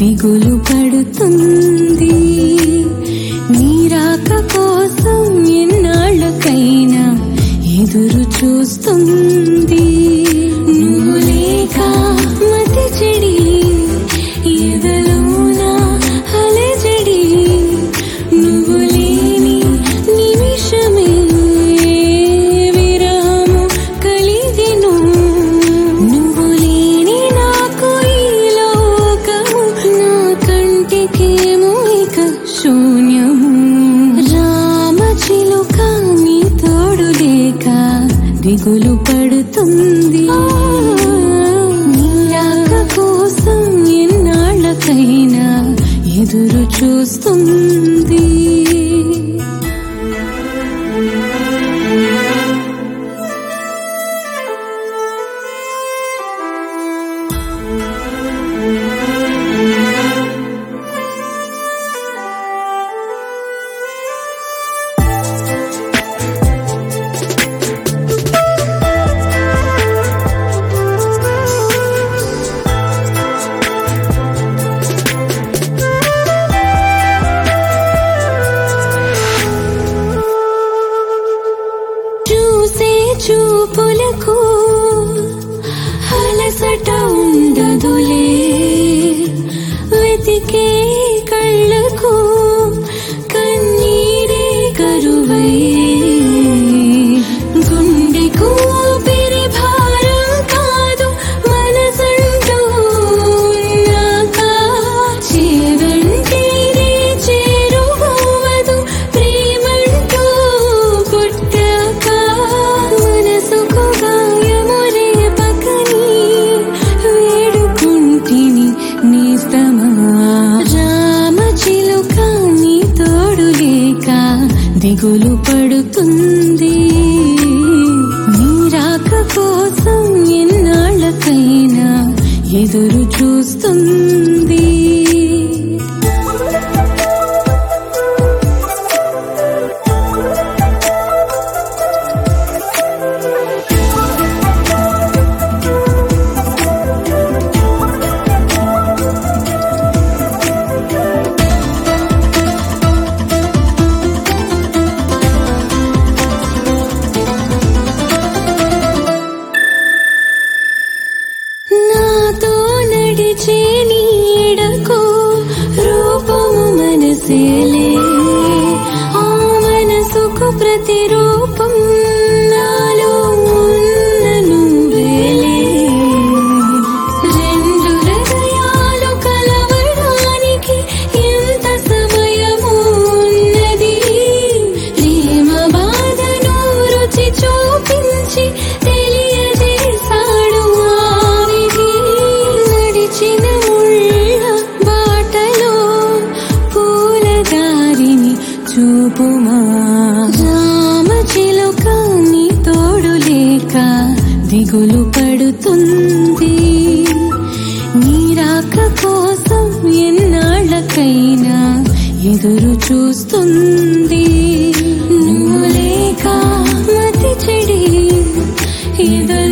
దిగులు పడుతుంది నీరాక కోసం ఎన్నాళ్ళకైనా ఎదురు చూస్తుంది నువ్వు లేక మతి చెడి ఎదలోన అలజడి నువ్వు లేని నిమిషమే విరాము కలిగెను నువ్వు లేని నాకు ఈ లోకము నా కంటికేమో ఇక శూన్యము రామ చిలుక నీ తోడు లేక దిగులు పడుతుంది నీరాక కోసం ఎన్నాళ్ళకైనా ఎదురు చూస్తుంది చూసే చూపులకు అలసట ఉండదులే వెతికే కళ్ళకు కన్నీరే కరువై గుండెకు ఊపిరి భారం కాదు మనసంటూ ఉన్నాక చేవంటిది చేరుకోవదు ప్రేమంటూ పుట్టాక మనసుకు గాయములే పక్కని వేడుకుంటిని నేస్తమా రామ చిలుక నీ తోడు లేక దిగులు పడుతుంది నీరాక కోసం ఎన్నాళ్ళకైనా ఎదురు చూస్తుంది నాతో నడిచే నీడకు రూపము మనసేలే ఆ మనసుకు ప్రతిరూపం నాలో ఉన్న నువ్వేలే రెండు హృదయాలు కలవడానికి ఎంత సమయము ఉన్నది ప్రేమ బాధను రుచి చూపించి తెలియజేశాడు ఆవిది నడిచిన ముళ్ళ బాటలో పూల దారిని చూపుమా రామ చిలుక నీ తోడు లేక దిగులు పడుతుంది నీరాక కోసం ఎన్నాళ్ళకైనా ఎదురు చూస్తుంది నువ్వు లేక మతి చెడి ఎదురు